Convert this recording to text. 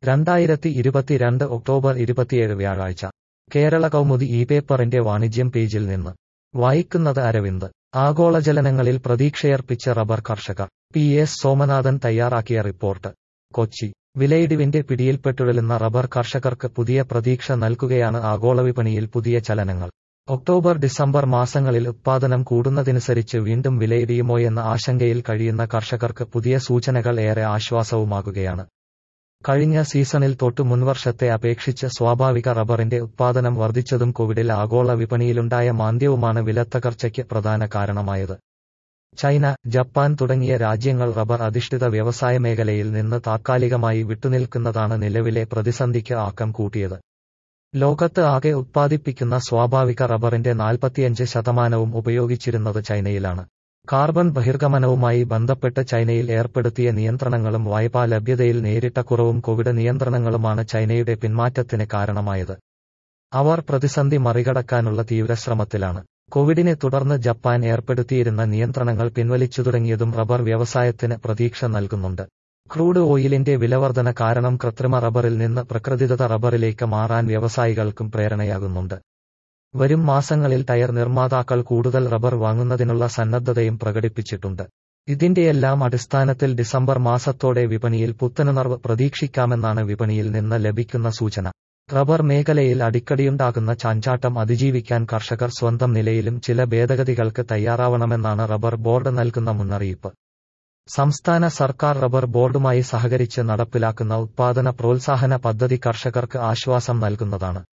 രണ്ടായിരത്തി ഇരുപത്തിരണ്ട് ഒക്ടോബർ ഇരുപത്തിയേഴ് വ്യാഴാഴ്ച കേരള കൗമുദി ഈ പേപ്പറിന്റെ വാണിജ്യം പേജിൽ നിന്ന് വായിക്കുന്നത് അരവിന്ദ് ആഗോളജലനങ്ങളിൽ പ്രതീക്ഷയർപ്പിച്ച റബ്ബർ കർഷകർ പി എസ് സോമനാഥൻ തയ്യാറാക്കിയ റിപ്പോർട്ട് കൊച്ചി വിലയിടിവിന്റെ പിടിയിൽപ്പെട്ടുഴലുന്ന റബ്ബർ കർഷകർക്ക് പുതിയ പ്രതീക്ഷ നൽകുകയാണ് ആഗോളവിപണിയിൽ പുതിയ ചലനങ്ങൾ ഒക്ടോബർ ഡിസംബർ മാസങ്ങളിൽ ഉത്പാദനം കൂടുന്നതിനനുസരിച്ച് വീണ്ടും വിലയിടിയുമോയെന്ന ആശങ്കയിൽ കഴിയുന്ന കർഷകർക്ക് പുതിയ സൂചനകൾ ഏറെ ആശ്വാസവുമാകുകയാണ് കഴിഞ്ഞ സീസണിൽ തൊട്ടു മുൻവർഷത്തെ അപേക്ഷിച്ച് സ്വാഭാവിക റബ്ബറിന്റെ ഉത്പാദനം വർദ്ധിച്ചതും കോവിഡിൽ ആഗോള വിപണിയിലുണ്ടായ മാന്ദ്യവുമാണ് വിലത്തകർച്ചയ്ക്ക് പ്രധാന കാരണമായത് ചൈന ജപ്പാൻ തുടങ്ങിയ രാജ്യങ്ങൾ റബ്ബർ അധിഷ്ഠിത വ്യവസായ മേഖലയിൽ നിന്ന് താത്കാലികമായി വിട്ടുനിൽക്കുന്നതാണ് നിലവിലെ പ്രതിസന്ധിക്ക് ആക്കം കൂട്ടിയത് ലോകത്ത് ആകെ ഉത്പാദിപ്പിക്കുന്ന സ്വാഭാവിക റബ്ബറിന്റെ നാൽപ്പത്തിയഞ്ച് ശതമാനവും ഉപയോഗിച്ചിരുന്നത് ചൈനയിലാണ് കാർബൺ ബഹിർഗമനവുമായി ബന്ധപ്പെട്ട് ചൈനയിൽ ഏർപ്പെടുത്തിയ നിയന്ത്രണങ്ങളും വായ്പാ ലഭ്യതയിൽ നേരിട്ട കുറവും കോവിഡ് നിയന്ത്രണങ്ങളുമാണ് ചൈനയുടെ പിന്മാറ്റത്തിന് കാരണമായത് അവർ പ്രതിസന്ധി മറികടക്കാനുള്ള തീവ്രശ്രമത്തിലാണ് കോവിഡിനെ തുടർന്ന് ജപ്പാൻ ഏർപ്പെടുത്തിയിരുന്ന നിയന്ത്രണങ്ങൾ പിൻവലിച്ചു തുടങ്ങിയതും റബ്ബർ വ്യവസായത്തിന് പ്രതീക്ഷ നൽകുന്നുണ്ട് ക്രൂഡ് ഓയിലിന്റെ വിലവർധന കാരണം കൃത്രിമ റബ്ബറിൽ നിന്ന് പ്രകൃതിദത്ത റബ്ബറിലേക്ക് മാറാൻ വ്യവസായികൾക്കും പ്രേരണയാകുന്നുണ്ട് വരും മാസങ്ങളിൽ ടയർ നിർമ്മാതാക്കൾ കൂടുതൽ റബ്ബർ വാങ്ങുന്നതിനുള്ള സന്നദ്ധതയും പ്രകടിപ്പിച്ചിട്ടുണ്ട് ഇതിന്റെയെല്ലാം അടിസ്ഥാനത്തിൽ ഡിസംബർ മാസത്തോടെ വിപണിയിൽ പുത്തനുണർവ് പ്രതീക്ഷിക്കാമെന്നാണ് വിപണിയിൽ നിന്ന് ലഭിക്കുന്ന സൂചന റബ്ബർ മേഖലയിൽ അടിക്കടിയുണ്ടാകുന്ന ചാഞ്ചാട്ടം അതിജീവിക്കാൻ കർഷകർ സ്വന്തം നിലയിലും ചില ഭേദഗതികൾക്ക് തയ്യാറാവണമെന്നാണ് റബ്ബർ ബോർഡ് നൽകുന്ന മുന്നറിയിപ്പ് സംസ്ഥാന സർക്കാർ റബ്ബർ ബോർഡുമായി സഹകരിച്ച് നടപ്പിലാക്കുന്ന ഉത്പാദന പ്രോത്സാഹന പദ്ധതി കർഷകർക്ക് ആശ്വാസം നൽകുന്നതാണ്